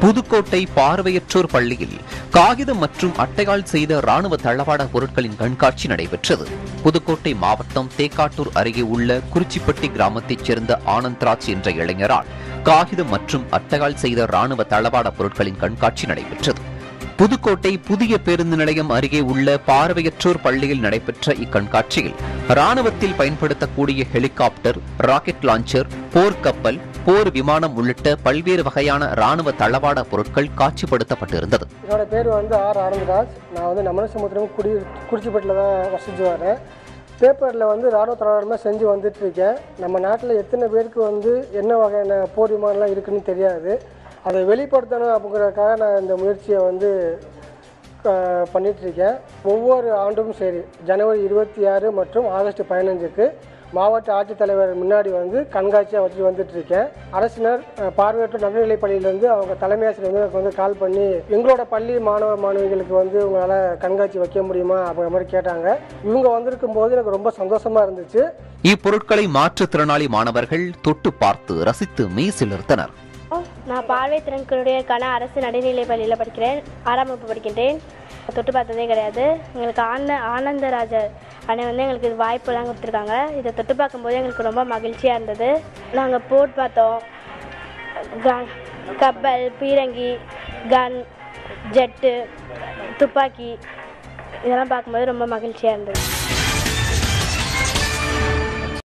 புதுக்கோட்டை பார்வையற்றோர் பள்ளியில் காகிதம் மற்றும் அட்டையால் செய்த ராணுவ தளவாட பொருட்களின் கண்காட்சி நடைபெற்றது புதுக்கோட்டை மாவட்டம் தேக்காட்டூர் அருகே உள்ள குறிச்சிப்பட்டி கிராமத்தைச் சேர்ந்த ஆனந்த்ராஜ் என்ற இளைஞரால் காகிதம் மற்றும் அட்டையால் செய்த ராணுவ தளவாட பொருட்களின் கண்காட்சி நடைபெற்றது புதுக்கோட்டை புதிய பேருந்து நிலையம் அருகே உள்ள பார்வையற்றோர் பள்ளியில் நடைபெற்ற இக்கண்காட்சியில் ராணுவத்தில் பயன்படுத்தக்கூடிய ஹெலிகாப்டர் ராக்கெட் லான்ச்சர் போர்க்கப்பல் போர் விமானம் உள்ளிட்ட பல்வேறு வகையான ராணுவ தளவாட பொருட்கள் காட்சிப்படுத்தப்பட்டிருந்தது என்னோட பேர் வந்து ஆர் ஆனந்தராஜ் நான் வந்து நமனசமுத்திரம் குடி குறிச்சிப்பட்டில் தான் வசித்து வரேன் பேப்பரில் வந்து ராணுவ தளவாடமாக செஞ்சு வந்துட்டு இருக்கேன் நம்ம நாட்டில் எத்தனை பேருக்கு வந்து என்ன வகையான போர் விமானம்லாம் இருக்குன்னு தெரியாது அதை வெளிப்படுத்தணும் அப்படிங்கிறதுக்காக நான் இந்த முயற்சியை வந்து க- பண்ணிட்டு இருக்கேன் ஒவ்வொரு ஆண்டும் சரி ஜனவரி இருபத்தி ஆறு மற்றும் ஆகஸ்ட் பதினஞ்சுக்கு மாவட்ட ஆட்சித்தலைவர் முன்னாடி வந்து கண்காட்சியாக வச்சுட்டு வந்துட்டு இருக்கேன் அரசினர் அஹ், பார்வையற்ற நடுநிலைப் பள்ளியிலேருந்து அவங்க தலைமை ஆசிரியர் வந்து எனக்கு வந்து கால் பண்ணி எங்களோட பள்ளி மாணவ மாணவிகளுக்கு வந்து உங்களால் கண்காட்சி வைக்க முடியுமா அப்படிங்கிற மாதிரி கேட்டாங்க இவங்க வந்திருக்கும் போது எனக்கு ரொம்ப சந்தோஷமாக இருந்துச்சு இப்பொருட்களை மாற்றுத்திறனாளி மாணவர்கள் தொட்டு பார்த்து ரசித்து மெய்சிலிர்த்தனர் நான் பார்வை திறன்களுடையக்கான அரசு நடுநிலைப் பள்ளியில் படிக்கிறேன் ஆறாம் வகுப்பு படிக்கின்றேன் தொட்டு பார்த்ததே கிடையாது எங்களுக்கு ஆன ஆனந்தராஜர் அண்ணன் வந்து எங்களுக்கு இது வாய்ப்பெல்லாம் கொடுத்துருக்காங்க இதை தொட்டு பார்க்கும்போது எங்களுக்கு ரொம்ப மகிழ்ச்சியாக இருந்தது நாங்கள் போட் பார்த்தோம் கன் கப்பல் பீரங்கி கன் ஜெட்டு துப்பாக்கி இதெல்லாம் பார்க்கும்போது ரொம்ப மகிழ்ச்சியாக இருந்தது